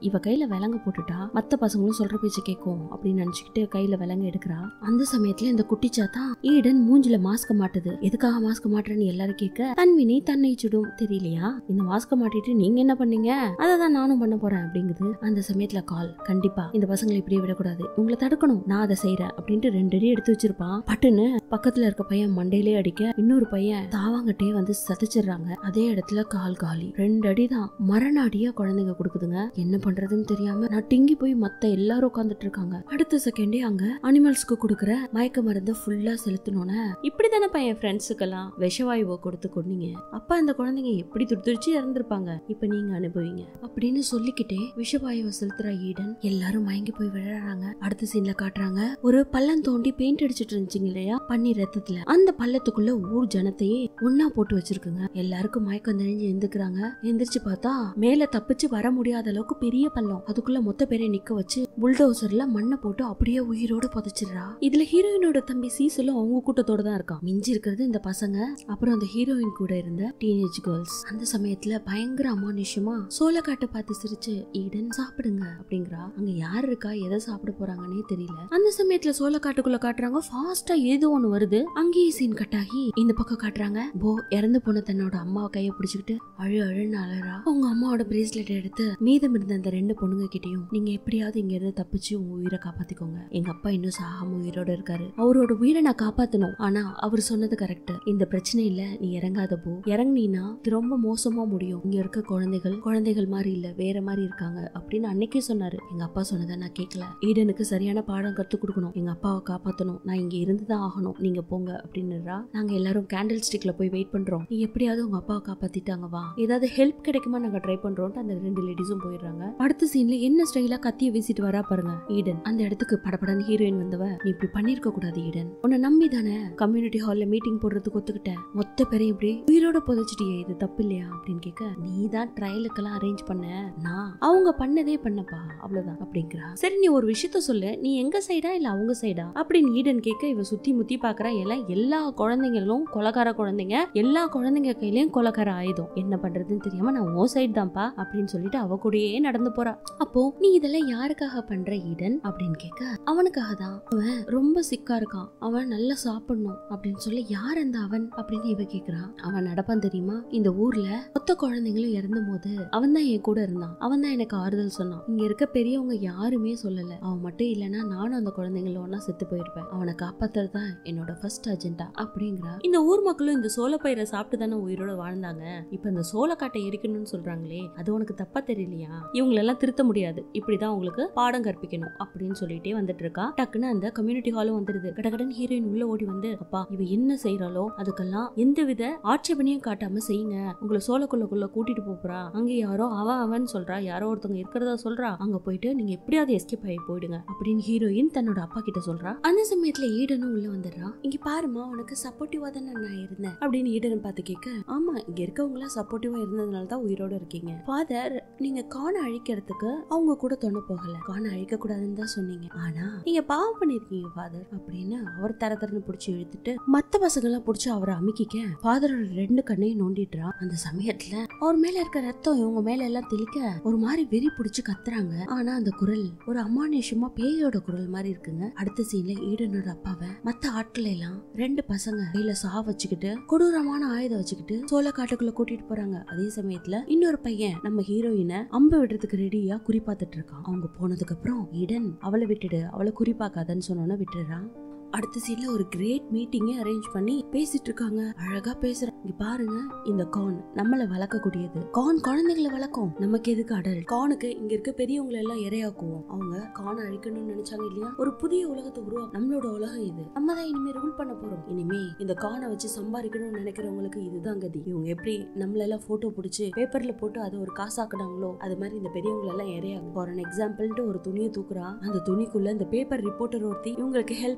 இவ கையில விலங்கு போட்டுட்டா மத்த பசங்களும் சொல்ற பேச்சு கேட்கும் அப்படின்னு நினைச்சுக்கிட்டு கையில விலங்கு எடுக்கிறா அந்த சமயத்துல இந்த குட்டி சாத்தா ஈடன் மூஞ்சில மாஸ்க மாட்டுது எதுக்காக மாஸ்க மாட்டுறேன்னு எல்லாரும் கேட்க தன்வினை தன்னை சுடும் தெரியலையா இந்த மாஸ்க மாட்டிட்டு நீங்க என்ன பண்ணீங்க அதை தான் நானும் பண்ண போறேன் அப்படிங்குது அந்த சமயத்துல கால் கண்டிப்பா இந்த பசங்களை இப்படியே விடக்கூடாது உங்களை தடுக்கணும் நான் அதை செய்யறேன் அப்படின்ட்டு ரெண்டு அடி எடுத்து வச்சிருப்பான் பட்டுன்னு பக்கத்துல இருக்க பையன் மண்டையிலே அடிக்க இன்னொரு பையன் தாவாங்கட்டே வந்து சதைச்சிடுறாங்க அதே இடத்துல கால் காலி ரெண்டு அடி தான் மரண அடியா குழந்தைங்க கொடுக்குதுங்க என்ன பண்றதுன்னு தெரியாம நான் டிங்கி போய் மத்த எல்லாரும் உட்காந்துட்டு இருக்காங்க அடுத்த செகண்டே அங்க அனிமல்ஸ்க்கு கொடுக்குற மயக்க மருந்து ஃபுல்லா செலுத்தணும்னு இப்படிதானே பையன் ஃப்ரெண்ட்ஸுக்கெல்லாம் விஷவாயுவை கொடுத்து கொன்னீங்க அப்ப அந்த குழந்தைங்க எப்படி துடிதுடிச்சு இறந்திருப்பாங்க இப்ப நீங்க அனுபவிங்க அப்படின்னு சொல்லிக்கிட்டே விஷவாயுவை செலுத்துற ஈடன் எல்லாரும் மயங்கி போய் விழறாங்க அடுத்த சீன்ல காட்டுறாங்க ஒரு பள்ளம் தோண்டி பெயிண்ட் அடிச்சிட்டு இருந்துச்சுங்க இல்லையா பன்னி ரத்தத்துல அந்த பள்ளத்துக்குள்ள ஊர் ஜனத்தையே ஒன்னா போட்டு வச்சிருக்குங்க எல்லாருக்கும் மயக்கம் தெரிஞ்சு எந்திருக்கிறாங்க எந்திரிச்சு பார்த்தா மேல தப்பிச்சு வர முடியாத அளவுக்கு பெரிய பள்ளம் அதுக்குள்ள மொத்த பேரை நிக்க வச்சு புல்டோசர்ல மண்ணை போட்டு அப்படியே உயிரோட புதைச்சிடுறா இதுல ஹீரோயினோட தம்பி சீசலும் அவங்க கூட்டத்தோட தான் இருக்கான் மிஞ்சி இருக்கிறது இந்த பசங்க அப்புறம் அந்த ஹீரோயின் கூட இருந்த டீனேஜ் கேர்ள்ஸ் அந்த சமயத்துல பயங்கர அமானுஷ்யமா சோளக்காட்டை பார்த்து சிரிச்சு ஈடன் சாப்பிடுங்க அப்படிங்கிறா அங்க யார் இருக்கா எதை சாப்பிட போறாங்கன்னே தெரியல அந்த சமயத்துல சோளக்காட்டுக்குள்ள காட்டுறாங்க ஃபாஸ்டா ஏதோ ஒண்ணு வருது அங்கேயே சீன் கட் ஆகி இந்த பக்கம் காட்டுறாங்க போ இறந்து போன தன்னோட அம்மாவை கைய பிடிச்சுக்கிட்டு அழு அழுன்னு அழறா அவங்க அம்மாவோட பிரேஸ்லெட் எடுத்து மீதம் இருந்த அந்த ரெண்டு பொண்ணுங்க கிட்டயும் நீங்க எப்படியாவது இங்க இருந்து தப்பிச்சு உங்க உயிரை காப்பாத்திக்கோங்க எங்க அப்பா இன்னும் சாகாம உயிரோட இருக்காரு அவரோட உயிரை நான் காப்பாத்தணும் ஆனா அவர் சொன்னது கரெக்ட் இந்த பிரச்சனை இல்ல நீ இறங்காத போ இறங்குனீனா இது ரொம்ப மோசமா முடியும் இங்க இருக்க குழந்தைகள் குழந்தைகள் மாதிரி இல்ல வேற மாதிரி இருக்காங்க அப்படின்னு அன்னைக்கே சொன்னாரு எங்க அப்பா சொன்னதை நான் கேட்கல ஈடனுக்கு சரியான பாடம் கத்து கொடுக்கணும் எங்க அப்பாவை காப்பாத்தணும் நான் இங்க இருந்துதான் ஆகணும் நீங்க போங்க அப்படின்னுறா நாங்க எல்லாரும் கேண்டில் ஸ்டிக்ல போய் வெயிட் பண்றோம் நீ எப்படியாவது உங்க அப்பாவை காப்பாத்திட்டாங்க வா ஏதாவது ஹெல்ப் கிடைக்குமா நாங்க ட்ரை பண்றோம்ட்டு அந்த ரெண்டு லேடிஸும் போயிடுறாங்க அடுத்த சீன்ல என்ன ஸ்டைலா கத்திய வீசிட்டு வரா பாருங்க ஈடன் அந்த இடத்துக்கு படபடன்னு ஹீரோயின் வந்தவ நீ இப்படி பண்ணிருக்க கூடாது ஈடன் உன்னை நம்பி தானே கம்யூனிட்டி ஹால்ல மீட்டிங் போடுறதுக்கு ஒத்துக்கிட்ட மொத்த பேரையும் இப்படி உயிரோட புதைச்சிட்டியே இது தப்பு இல்லையா அப்படின்னு கேட்க நீ தான் ட்ரையலுக்கெல்லாம் அரேஞ்ச் பண்ண நான் அவங்க பண்ணதே பண்ணப்பா அவ்வளவுதான் அப்படிங்கிறா சரி நீ ஒரு விஷயத்த சொல்லு நீ எங்க சைடா இல்ல அவங்க சைடா அப்படின்னு ஈடன் கேட்க இவ சுத்தி முத்தி பாக்குறா எல்லாம் எல்லா குழந்தைங்களும் கொலகார குழந்தைங்க எல்லா குழந்தைங்க கையிலயும் கொலகார ஆயுதம் என்ன பண்றதுன்னு தெரியாம நான் உன் சைடு தான்ப்பா அப்படின்னு சொல்லிட்டு அவ கூடயே நடந்து போறா அப்போ நீ இதெல்லாம் யாருக்காக பண்ற ஈடன் அப்படின்னு கேட்க அவனுக்காக தான் அவன் ரொம்ப சிக்கா இருக்கான் அவன் நல்லா சாப்பிடணும் அப்படின்னு சொல்லி யார் அந்த அவன் அப்படின்னு இவ கேக்குறா அவன் நடப்பான் தெரியுமா இந்த ஊர்ல மொத்த குழந்தைங்களும் இறந்த போது அவன் தான் என் கூட இருந்தான் அவன் தான் எனக்கு ஆறுதல் சொன்னான் இங்க இருக்க பெரியவங்க யாருமே சொல்லல அவன் மட்டும் இல்லைன்னா நானும் அந்த குழந்தைங்கள ஒன்னா செத்து போயிருப்பேன் அவனை காப்பாத்துறது தான் என்னோட ஃபர்ஸ்ட் அஜெண்டா அப்படிங்கிறா இந்த ஊர் மக்களும் இந்த சோளப்பயிரை சாப்பிட்டு தானே உயிரோட வாழ்ந்தாங்க இப்ப இந்த சோளக்காட்டை எரிக்கணும்னு சொல்றாங்களே அது உனக்கு தப்பா தெரியலையா இவங்களெல்லாம் திருத்த முடியாது இப்படிதான் உங்களுக்கு பாடம் கற்பிக்கணும் அப்படின்னு சொல்லிட்டே வந்துட்டு இருக்கா டக்குன்னு அந்த கம்யூனிட்டி ஹாலும் வந்துருது கடகடன் ஹீரோயின் உள்ள ஓடி வந்து அப்பா இவ என்ன செய்யறாளோ அதுக்கெல்லாம் எந்தவித ஆட்சேபனையும் காட்டாம செய்யுங்க உங்களை சோளக்குள்ளக்குள்ள கூட்டிட்டு போப் போறா அங்க யாரோ அவன் அவன் சொல்றா யாரோ ஒருத்தவங்க இருக்கிறதா சொல்றா அங்க போயிட்டு நீங்க எப்படியாவது எஸ்கேப் ஆகி போயிடுங்க அப்படின்னு ஹீரோயின் தன்னோட அப்பா கிட்ட சொல்றா அந்த சமயத்துல ஈடனும் உள்ள வந்துடுறா இங்க பாருமா உனக்கு சப்போர்ட்டிவா தானே நான் இருந்தேன் அப்படின்னு ஈடன் பார்த்து கேட்க ஆமா இங்க இருக்கவங்க எல்லாம் சப்போர்ட்டிவா இருந்ததுனால தான் உயிரோட இருக்கீங்க ஃபாதர் நீங்க கானை அழிக்கிறதுக்கு அவங்க கூட தொண்ணு போகல கானை அழிக்க கூடாதுன்னு தான் சொன்னீங்க ஆனா நீங்க பாவம் பண்ணிருக்கீங்க ஃபாதர் அப்படின்னு அவர் தர தரன்னு புடிச்சு இழுத்துட்டு மத்த பசங்க எல்லாம் புடிச்சு அவரை அமுக்கிக்க ஃபாதரோட ரெண்டு கண்ணையும் நோண்டிடுறா அந்த சமயத்துல அவர் மேல இருக்க ரத்தம் இவங்க மேல எல்லாம் தெளிக்க ஒரு மாதிரி வெறி புடிச்சு கத்துறாங்க ஆனா அந்த குரல் ஒரு அமானுஷமா பேயோட குரல் மாதிரி இருக்குங்க அடுத்த சீன்ல ஈடனோட அப்பாவை மத்த ஆட்களை எல்லாம் ரெண்டு பசங்க கையில சா வச்சுக்கிட்டு கொடூரமான ஆயுதம் வச்சுக்கிட்டு சோள காட்டுக்குள்ள கூட்டிட்டு போறாங்க அதே சமயத்துல இன்னொரு பையன் நம்ம ஹீரோயினை அம்பு விடுறதுக்கு ரெடியா குறிப்பாத்துட்டு இருக்கான் அவங்க போனதுக்கு அப்புறம் ஈடன் அவளை விட்டுடு அவளை குறிப்பாக்காதன்னு சொன்னோன்னு விட்டுடுறான் அடுத்த சீன்ல ஒரு கிரேட் மீட்டிங்கே அரேஞ்ச் பண்ணி பேசிட்டு இருக்காங்க அழகா பேசுற இங்க பாருங்க இந்த கான் நம்மள வளர்க்கக்கூடியது கான் குழந்தைகளை வளர்க்கும் நமக்கு எதுக்கு அடல் கானுக்கு இங்க இருக்க பெரியவங்களை எல்லாம் இரையாக்குவோம் அவங்க கானை அழிக்கணும்னு நினைச்சாங்க இல்லையா ஒரு புதிய உலகத்தை உருவா நம்மளோட உலகம் இது நம்ம தான் இனிமே ரூல் பண்ண போறோம் இனிமே இந்த கானை வச்சு சம்பாதிக்கணும்னு நினைக்கிறவங்களுக்கு இதுதான் கதி இவங்க எப்படி நம்மள எல்லாம் போட்டோ பிடிச்சு பேப்பர்ல போட்டு அதை ஒரு காசாக்குனாங்களோ அது மாதிரி இந்த பெரியவங்களை எல்லாம் இரையாகும் ஃபார் அன் எக்ஸாம்பிள்ட்டு ஒரு துணியை தூக்குறா அந்த துணிக்குள்ள இந்த பேப்பர் ரிப்போர்ட்டர் ஒருத்தி இவங்களுக்கு ஹெல்ப் பண்றதா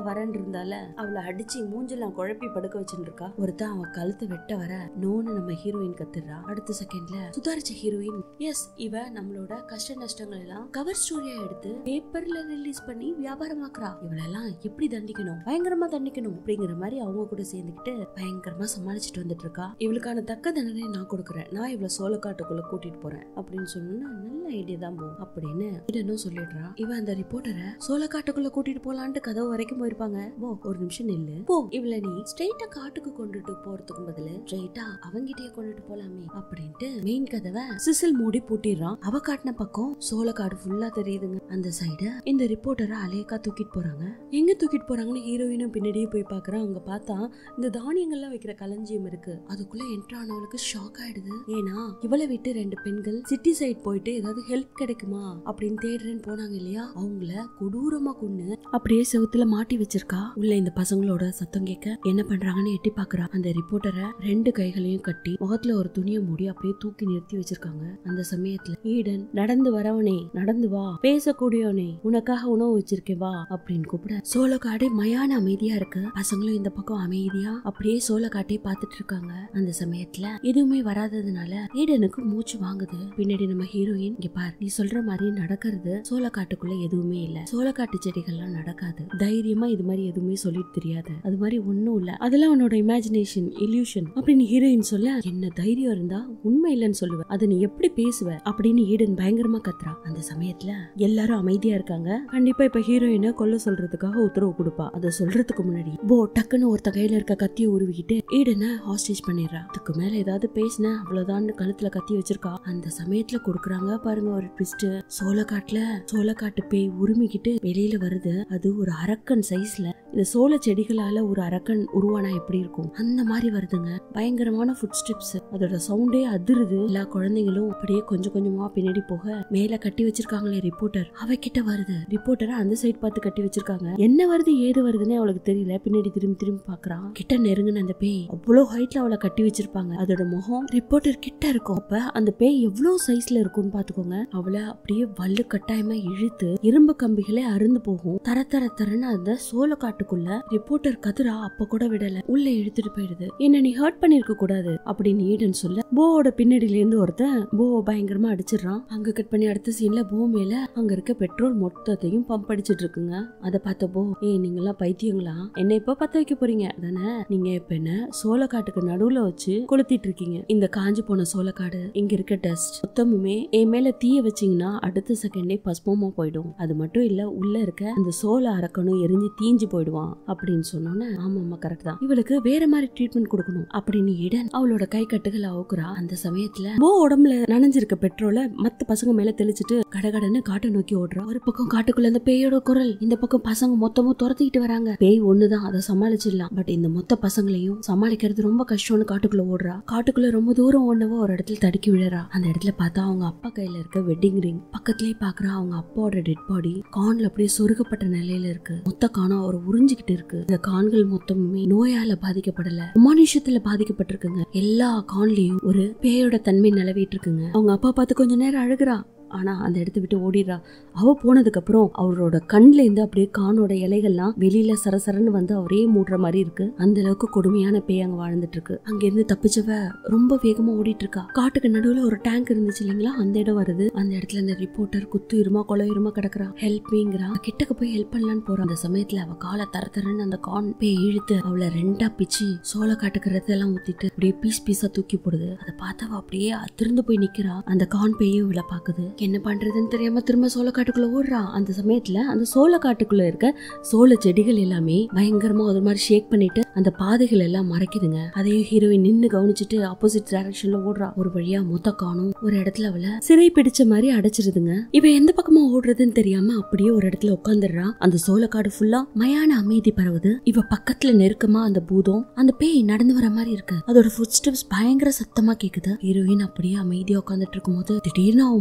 வரேன் இருந்தால அவளை அடிச்சு மூஞ்செல்லாம் குழப்பி படுக்க வச்சுட்டு இருக்கா ஒருத்தன் அவன் கழுத்தை வெட்ட வர நோன்னு நம்ம ஹீரோயின் கத்துறா அடுத்த செகண்ட்ல சுதாரிச்ச ஹீரோயின் எஸ் இவ நம்மளோட கஷ்ட நஷ்டங்கள் எல்லாம் கவர் ஸ்டோரியா எடுத்து பேப்பர்ல ரிலீஸ் பண்ணி வியாபாரமாக்குறா இவளெல்லாம் எப்படி தண்டிக்கணும் பயங்கரமா தண்டிக்கணும் அப்படிங்கிற மாதிரி அவங்க கூட சேர்ந்துக்கிட்டு பயங்கரமா சமாளிச்சுட்டு வந்துட்டு இருக்கா இவளுக்கான தக்க தண்டனை நான் கொடுக்குறேன் நான் இவள சோளக்காட்டுக்குள்ள கூட்டிட்டு போறேன் அப்படின்னு சொன்னா நல்ல ஐடியா தான் போ அப்படின்னு இடனும் சொல்லிடுறா இவ அந்த ரிப்போர்ட்டரை சோளக்காட்டுக்குள்ள கூட்டிட்டு போலான்ட்டு கதவு வரைக்கும் போயிருப்பாங்க போ ஒரு நிமிஷம் நில்லு போ இவள நீ ஸ்ட்ரெயிட்டா காட்டுக்கு கொண்டுட்டு போறதுக்கு பதிலு ஸ்ட்ரெயிட்டா அவங்கிட்டயே கொண்டுட்டு போலாமே அப்படின்ட்டு மெயின் கதவை சிசில் மூடி பூட்டிடுறான் அவ காட்டின பக்கம் சோளக்காடு ஃபுல்லா தெரியுதுங்க அந்த சைடு இந்த ரிப்போர்ட்டரை அலேக்கா தூக்கிட்டு போறாங்க எங்க தூக்கிட்டு போறாங்கன்னு ஹீரோயினும் பின்னாடியே போய் பாக்குறான் அங்க பார்த்தா இந்த தானியங்கள்லாம் வைக்கிற களஞ்சியம் இருக்கு அதுக்குள்ள என்ட்ரு ஆனவளுக்கு ஷாக் ஆயிடுது ஏன்னா இவளை விட்டு ரெண்டு பெண்கள் சிட்டி சைட் போயிட்டு ஏதாவது ஹெல்ப் கிடைக்குமா அப்படின்னு தேடுறேன்னு போனாங்க இல்லையா அவங்கள கொடூரமா கொன்னு அப்படியே செவுத்துல மாட்டி வச்சிருக்கா உள்ள இந்த பசங்களோட சத்தம் கேட்க என்ன பண்றாங்கன்னு எட்டி பாக்குறா அந்த ரிப்போர்ட்டரை ரெண்டு கைகளையும் கட்டி முகத்துல ஒரு துணியை மூடி அப்படியே தூக்கி நிறுத்தி வச்சிருக்காங்க அந்த சமயத்துல ஈடன் நடந்து வரவனே நடந்து வா பேசக்கூடியவனே உனக்காக உணவு வச்சிருக்கேன் வா அப்படின்னு கூப்பிட சோளக்காடே மயான அமைதியா இருக்கு பசங்களும் இந்த பக்கம் அமைதியா அப்படியே சோளக்காட்டே பார்த்துட்டு இருக்காங்க அந்த சமயத்துல எதுவுமே வராததுனால ஈடனுக்கு மூச்சு வாங்குது பின்னாடி நம்ம ஹீரோயின் இங்க பார் நீ சொல்ற மாதிரி நடக்கிறது சோளக்காட்டுக்குள்ள எதுவுமே இல்ல சோளக்காட்டு செடிகள்லாம் நடக்காது தைரியமா இது மாதிரி எதுவுமே சொல்லிட்டு தெரியாது அது மாதிரி ஒண்ணும் இல்ல அதெல்லாம் உன்னோட இமேஜினேஷன் இல்யூஷன் அப்படின்னு ஹீரோயின் சொல்ல என்ன தைரியம் இருந்தா உண்மை இல்லைன்னு சொல்லுவ அதை நீ எப்படி பேசுவ அப்படின்னு ஈடன் பயங்கரமா கத்துறா அந்த சமயத்துல எல்லாரும் அமைதியா இருக்காங்க கண்டிப்பா இப்ப ஹீரோயினை கொல்ல சொல்றதுக்காக உத்தரவு கொடுப்பா அதை சொல்றதுக்கு முன்னாடி போ டக்குன்னு ஒருத்த கையில இருக்க கத்தியை உருவிக்கிட்டு ஈடனை ஹாஸ்டேஜ் பண்ணிடுறா அதுக்கு மேல ஏதாவது பேசின அவ்வளவுதான் கழுத்துல கத்தி வச்சிருக்கா அந்த சமயத்துல கொடுக்குறாங்க பாருங்க ஒரு ட்விஸ்ட் சோளக்காட்டுல சோளக்காட்டு பேய் உருமிக்கிட்டு வெளியில வருது அது ஒரு அரக்கன் சைஸ்ல இந்த சோள செடிகளால ஒரு அரக்கன் உருவானா எப்படி இருக்கும் அந்த மாதிரி வருதுங்க பயங்கரமான ஃபுட் ஸ்டெப்ஸ் அதோட சவுண்டே அதிருது எல்லா குழந்தைங்களும் அப்படியே கொஞ்சம் கொஞ்சமா பின்னாடி போக மேல கட்டி வச்சிருக்காங்களே ரிப்போர்ட்டர் அவகிட்ட வருது ரிப்போர்ட்டரை அந்த சைடு பார்த்து கட்டி வச்சிருக்காங்க என்ன வருது ஏது வருதுன்னு அவளுக்கு தெரியல பின்னாடி திரும்பி திரும்பி பாக்குறான் கிட்ட நெருங்குன அந்த பேய் அவ்வளவு ஹைட்ல அவளை கட்டி வச்சிருப்பாங்க அதோட முகம் ரிப்போர்ட்டர் கிட்ட இருக்கும் அப்ப அந்த பேய் எவ்வளவு சைஸ்ல இருக்கும்னு பாத்துக்கோங்க அவளை அப்படியே வல்லு கட்டாயமா இழுத்து இரும்பு கம்பிகளே அருந்து போகும் தர தர தரன்னு அந்த சோள காட்டுக்குள்ள ரிப்போர்ட்டர் கதிரா அப்ப கூட விடல உள்ள இழுத்துட்டு போயிடுது என்ன நீ ஹர்ட் பண்ணிருக்க கூடாது அப்படின்னு ஈடன் சொல்ல போவோட பின்னாடில இருந்து ஒருத்தன் போவை பயங்கரமா அடிச்சிடுறான் அங்க கட் பண்ணி அடுத்த சீன்ல போ மேல அங்க இருக்க பெட்ரோல் மொத்தத்தையும் பம்ப் அடிச்சிட்டு இருக்குங்க அத பார்த்த போ ஏய் நீங்க எல்லாம் பைத்தியங்களா என்ன இப்ப பத்த வைக்க போறீங்க தானே நீங்க இப்ப என்ன சோளக்காட்டுக்கு நடுவுல வச்சு கொளுத்திட்டு இருக்கீங்க இந்த காஞ்சு போன சோளக்காடு இங்க இருக்க டஸ்ட் மொத்தமுமே என் மேல தீய வச்சீங்கன்னா அடுத்த செகண்டே பஸ்பமா போயிடும் அது மட்டும் இல்ல உள்ள இருக்க அந்த சோள அரக்கனும் எரிஞ்சு தீஞ்சு போயிடுவான் அப்படின்னு சொன்னோன்னே ஆமா ஆமா கரெக்ட் தான் இவளுக்கு வேற மாதிரி ட்ரீட்மெண்ட் கொடுக்கணும் அப்படின்னு ஈடன் அவளோட கை கட்டுகளை அவுக்குறா அந்த சமயத்துல போ உடம்புல நனைஞ்சிருக்க பெட்ரோல மத்த பசங்க மேல தெளிச்சிட்டு கடகடன்னு காட்டை நோக்கி ஓடுறா ஒரு பக்கம் காட்டுக்குள்ள அந்த பேயோட குரல் இந்த பக்கம் பசங்க மொத்தமும் துரத்திக்கிட்டு வராங்க பேய் ஒண்ணுதான் அதை சமாளிச்சிடலாம் பட் இந்த மொத்த பசங்களையும் சமாளிக்கிறது ரொம்ப கஷ்டம்னு காட்டுக்குள்ள ஓடுறா காட்டுக்குள்ள ரொம்ப தூரம் ஓடனவோ ஒரு இடத்துல தடுக்கி விழறா அந்த இடத்துல பார்த்தா அவங்க அப்பா கையில இருக்க வெட்டிங் ரிங் பக்கத்துலயே பாக்குறா அவங்க அப்பாவோட டெட் பாடி கான்ல அப்படியே சொருகப்பட்ட நிலையில இருக்கு மொத்த காணம் அவர் உறிஞ்சிக்கிட்டு இருக்கு இந்த கான்கள் மொத்தமுமே நோயால பாதிக்கப்படல அமானுஷத்துல பாதிக்கப்பட்டிருக்குங்க எல்லா கான்லயும் ஒரு பேயோட தன்மை நிலவிட்டு இருக்குங்க அவங்க அப்பா பார்த்து கொஞ்ச நேரம் அழுகுறா ஆனா அந்த இடத்த விட்டு ஓடிடுறா அவ போனதுக்கு அப்புறம் அவரோட கண்ல இருந்து அப்படியே கானோட இலைகள்லாம் வெளியில சரசரன்னு வந்து அவரே மூடுற மாதிரி இருக்கு அந்த அளவுக்கு கொடுமையான பேய் அங்க வாழ்ந்துட்டு இருக்கு அங்க இருந்து தப்பிச்சவ ரொம்ப வேகமா ஓடிட்டு இருக்கா காட்டுக்கு நடுவுல ஒரு டேங்க் இருந்துச்சு இல்லைங்களா அந்த இடம் வருது அந்த இடத்துல அந்த ரிப்போர்ட்டர் குத்து இருமா கொலை இருமா கிடக்குறா ஹெல்ப் மீங்கிறா கிட்டக்க போய் ஹெல்ப் பண்ணலான்னு போறா அந்த சமயத்துல அவ காலை தர தரன்னு அந்த கான் பேய் இழுத்து அவளை ரெண்டா பிச்சு சோள காட்டுக்கு ரத்தெல்லாம் ஊத்திட்டு அப்படியே பீஸ் பீஸா தூக்கி போடுது அதை பார்த்தவ அப்படியே அதிர்ந்து போய் நிக்கிறா அந்த கான் பேயும் இவளை பாக்குது என்ன பண்றதுன்னு தெரியாம திரும்ப சோளக்காட்டுக்குள்ள ஓடுறா அந்த சமயத்துல அந்த சோளக்காட்டுக்குள்ள இருக்க சோள செடிகள் எல்லாமே பயங்கரமா ஒரு மாதிரி ஷேக் பண்ணிட்டு அந்த பாதைகள் எல்லாம் மறைக்குதுங்க அதையும் ஹீரோயின் நின்னு கவனிச்சுட்டு ஆப்போசிட் டைரக்ஷன்ல ஓடுறா ஒரு வழியா மொத்த காணும் ஒரு இடத்துல அவளை சிறை பிடிச்ச மாதிரி அடைச்சிருதுங்க இவ எந்த பக்கமா ஓடுறதுன்னு தெரியாம அப்படியே ஒரு இடத்துல உட்காந்துடுறா அந்த சோளக்காடு ஃபுல்லா மயான அமைதி பரவுது இவ பக்கத்துல நெருக்கமா அந்த பூதம் அந்த பேய் நடந்து வர மாதிரி இருக்கு அதோட ஃபுட் ஸ்டெப்ஸ் பயங்கர சத்தமா கேக்குது ஹீரோயின் அப்படியே அமைதியா உட்காந்துட்டு இருக்கும்போது திடீர்னு அவன் முன்னாடி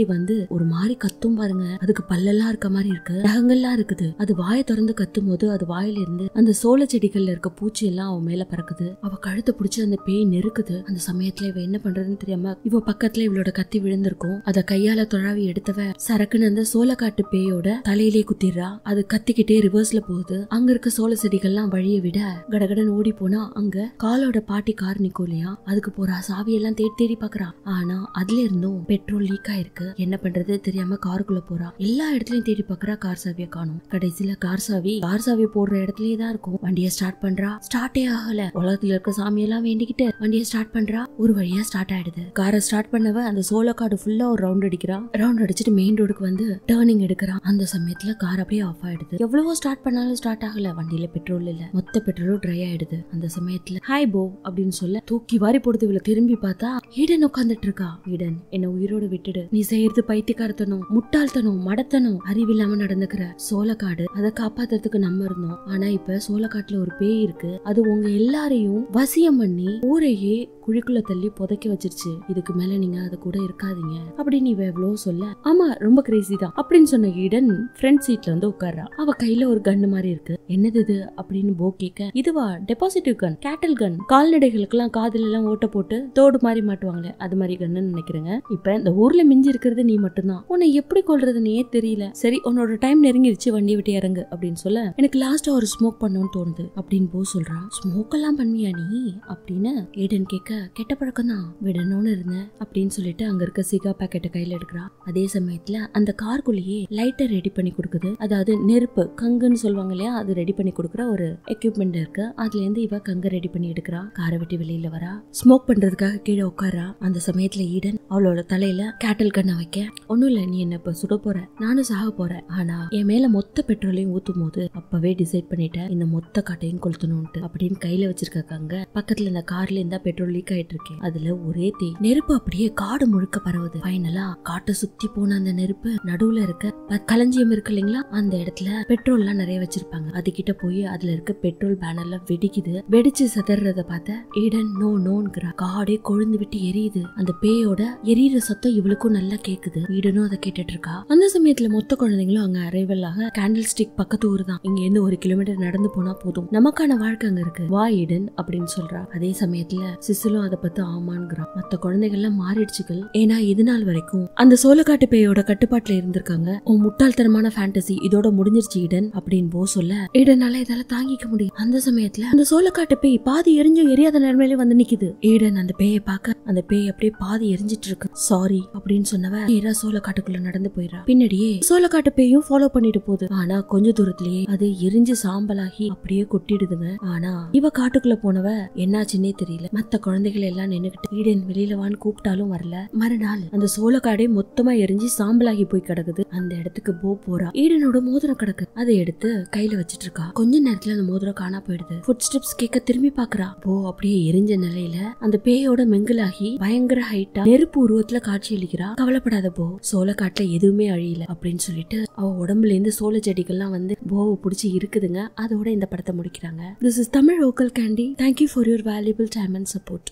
வந்து ஒரு மாதிரி கத்தும் பாருங்க அதுக்கு பல்லெல்லாம் இருக்க மாதிரி இருக்கு நகங்கள்லாம் இருக்குது அது வாயை திறந்து கத்தும் போது அது வாயில இருந்து அந்த சோள செடிகள்ல இருக்க பூச்சி எல்லாம் அவன் மேல பறக்குது அவ கழுத்தை பிடிச்சு அந்த பேய் நெருக்குது அந்த சமயத்துல இவ என்ன பண்றதுன்னு தெரியாம இவ பக்கத்துல இவளோட கத்தி விழுந்திருக்கும் அத கையால தொழாவி எடுத்தவ சரக்குன்னு அந்த சோளக்காட்டு பேயோட தலையிலே குத்திடுறா அது கத்திக்கிட்டே ரிவர்ஸ்ல போகுது அங்க இருக்க சோள செடிகள்லாம் வழிய விட கடகடன் ஓடி போனா அங்க காலோட பாட்டி கார் நிக்கும் இல்லையா அதுக்கு போறா சாவியெல்லாம் தேடி தேடி பாக்குறா ஆனா அதுல இருந்தும் பெட்ரோல் லீக் ஆயிருக்கு என்ன பண்றது தெரியாம காருக்குள்ள போறா எல்லா இடத்துலயும் தேடி பாக்குறா கார் சாவிய காணும் கடைசியில கார் சாவி கார் சாவி போடுற இடத்துலயே தான் இருக்கும் வண்டியை ஸ்டார்ட் பண்றா ஸ்டார்ட்டே ஆகல உலகத்துல இருக்க சாமியெல்லாம் வேண்டிக்கிட்டு வண்டியை ஸ்டார்ட் பண்றா ஒரு வழியா ஸ்டார்ட் ஆயிடுது காரை ஸ்டார்ட் பண்ணவ அந்த சோளக்காடு ஃபுல்லா ஒரு ரவுண்ட் அடிக்கிறா ரவுண்ட் அடிச்சுட்டு மெயின் ரோடுக்கு வந்து டேர்னிங் எடுக்கிறா அந்த சமயத்துல கார் அப்படியே ஆஃப் ஆயிடுது எவ்வளவோ ஸ்டார்ட் பண்ணாலும் ஸ்டார்ட் ஆகல வண்டியில பெட்ரோல் இல்ல மொத்த பெட்ரோலும் ட்ரை ஆயிடுது அந்த சமயத்துல ஹாய் போ அப்படின்னு சொல்ல தூக்கி வாரி போடுது இவளை திரும்பி பார்த்தா ஈடன் உட்காந்துட்டு இருக்கா ஈடன் என்ன உயிரோட விட்டுடு நீ செய்யறது பைத்தியக்காரத்தனம் முட்டாள்தனம் மடத்தனம் அறிவில்லாம நடந்துக்கிற சோளக்காடு அதை காப்பாத்துறதுக்கு நம்ம இருந்தோம் ஆனா இப்ப சோளக்காட்டுல ஒரு பேய் இருக்கு அது உங்க எல்லாரையும் வசியம் பண்ணி ஊரையே குழிக்குள்ள தள்ளி புதைக்க வச்சிருச்சு இதுக்கு மேல நீங்க அது கூட இருக்காதீங்க அப்படின்னு இவ எவ்வளவு சொல்ல ஆமா ரொம்ப கிரேசி தான் அப்படின்னு சொன்ன ஈடன் ஃப்ரண்ட் சீட்ல வந்து உட்கார்றா அவ கையில ஒரு கன் மாதிரி இருக்கு என்னது இது அப்படின்னு போ கேட்க இதுவா டெபாசிட்டிவ் கன் கேட்டல் கன் கால்நடைகளுக்கெல்லாம் காதுல எல்லாம் ஓட்ட போட்டு தோடு மாதிரி மாட்டுவாங்களே அது மாதிரி கன்னு நினைக்கிறேங்க இப்ப இந்த ஊர்ல மிஞ்சி இருக்கிறது நீ மட்டும்தான் உன்னை எப்படி கொள்றதுன்னே தெரியல சரி உன்னோட டைம் நெருங்கிருச்சு வண்டி விட்டு இறங்கு அப்படின்னு சொல்ல எனக்கு லாஸ்டா ஒரு ஸ்மோக் பண்ணணும்னு தோணுது அப்படின்னு போ சொல்றான் ஸ்மோக் எல்லாம் பண்ணுவியா நீ அப்படின்னு ஏடன் கேட்க கெட்ட பழக்கம் தான் விடணும்னு இருந்தேன் அப்படின்னு சொல்லிட்டு அங்க இருக்க சிகா பாக்கெட்டை கையில எடுக்கிறா அதே சமயத்துல அந்த கார்க்குள்ளேயே லைட்டர் ரெடி பண்ணி கொடுக்குது அதாவது நெருப்பு கங்குன்னு சொல்லுவாங்க இல்லையா அது ரெடி பண்ணி கொடுக்குற ஒரு எக்யூப்மெண்ட் இருக்கு அதுல இருந்து இவ கங்க ரெடி பண்ணி எடுக்கிறா காரை விட்டு வெளியில வரா ஸ்மோக் பண்றதுக்காக கீழே உட்காரா அந்த சமயத்துல ஈடன் அவளோட தலையில கேட்டல் கண்ணை வைக்க ஒண்ணும் இல்ல நீ என்ன இப்ப சுட போற நானும் சாக போறேன் ஆனா என் மேல மொத்த பெட்ரோலையும் ஊத்தும் போது அப்பவே டிசைட் பண்ணிட்டேன் இந்த மொத்த காட்டையும் கொளுத்தணும்ட்டு அப்படின்னு கையில வச்சிருக்காங்க பக்கத்துல இந்த கார்ல இருந்தா பெட்ரோல் லீக் ஆயிட்டு இருக்கேன் அதுல ஒரே தீ நெருப்பு அப்படியே காடு முழுக்க பரவுது ஃபைனலா காட்டை சுத்தி போன அந்த நெருப்பு நடுவுல இருக்க ப- களஞ்சியம் இருக்கு இல்லைங்களா அந்த இடத்துல பெட்ரோல் எல்லாம் நிறைய வச்சிருப்பாங்க அது கிட்ட போய் அதுல இருக்க பெட்ரோல் பேனர்ல வெடிக்குது வெடிச்சு சதறத பார்த்த ஈடன் நோ நோன்கிறா காடே கொழுந்து விட்டு எரியுது அந்த பேயோட எரியிற சத்தம் இவளுக்கும் நல்லா கேக்குது ஈடனும் அதை கேட்டுட்டு இருக்கா அந்த சமயத்துல மொத்த குழந்தைங்களும் அங்க அரைவல் ஆக கேண்டில் ஸ்டிக் பக்கத்து ஊர் தான் இங்க இருந்து ஒரு கிலோமீட்டர் நடந்து போனா போதும் நமக்கான வாழ்க்கை அங்க இருக்கு வா ஈடன் அப்படின்னு சொல்றா அதே சமயத்துல சிசுலும் அதை பத்தி ஆமான்ங்கிறான் மத்த குழந்தைகள்லாம் மாறிடுச்சுகள் ஏன்னா இது நாள் வரைக்கும் அந்த சோளக்காட்டு பேயோட கட்டுப்பாட்டுல இருந்திருக்காங்க உன் முட்டாள்தனமான ஃபேண்டசி இதோட முடிஞ்சிருச்சு ஈடன் அப்படின்னு போ சொல்ல ஈடனால இதால தாங்கிக்க முடியும் அந்த சமயத்துல அந்த சோளக்காட்டு பேய் பாதி எரிஞ்சும் எரியாத நிலைமையில வந்து நிக்குது ஈடன் அந்த பேயை பார்க்க அந்த பேய் அப்படியே பாதி எரிஞ்சிட்டு இருக்கு சாரி அப்படின்னு சொன்னவ நேரா சோளக்காட்டுக்குள்ள நடந்து போயிடறா பின்னாடியே சோளக்காட்டு பேயும் ஃபாலோ பண்ணிட்டு போகுது ஆனா கொஞ்ச தூரத்திலேயே அது எரிஞ்சு சாம்பலாகி அப்படியே கொட்டிடுதுங்க ஆனா இவ காட்டுக்குள்ள போனவ என்னாச்சுன்னே தெரியல மத்த குழந்தைகள் எல்லாம் நின்னுகிட்டு ஈடன் வெளியில வான்னு கூப்பிட்டாலும் வரல மறுநாள் அந்த சோளக்காடே மொத்தமா எரிஞ்சு சாம்பலாகி போய் கிடக்குது அந்த இடத்துக்கு போ போறா ஈடனோட மோதிரம் கிடக்கு அதை எடுத்து கையில வச்சிட்டு இருக்கா கொஞ்ச நேரத்துல அந்த மோதிரம் காணா போயிடுது ஃபுட் ஸ்டெப்ஸ் கேட்க திரும்பி பாக்குறா போ அப்படியே எரிஞ்ச நிலையில அந்த பேயோட மிங்கிளாகி பயங்கர ஹைட்டா நெருப்பு உருவத்துல காட்சி அளிக்கிறா கவலைப்படாத போ சோளக்காட்டுல எதுவுமே அழியல அப்படின்னு சொல்லிட்டு அவ உடம்புல இருந்து சோள செடிகள்லாம் வந்து போவை பிடிச்சி இருக்குதுங்க அதோட இந்த படத்தை முடிக்கிறாங்க this is Tamil local candy thank you for your valuable time and support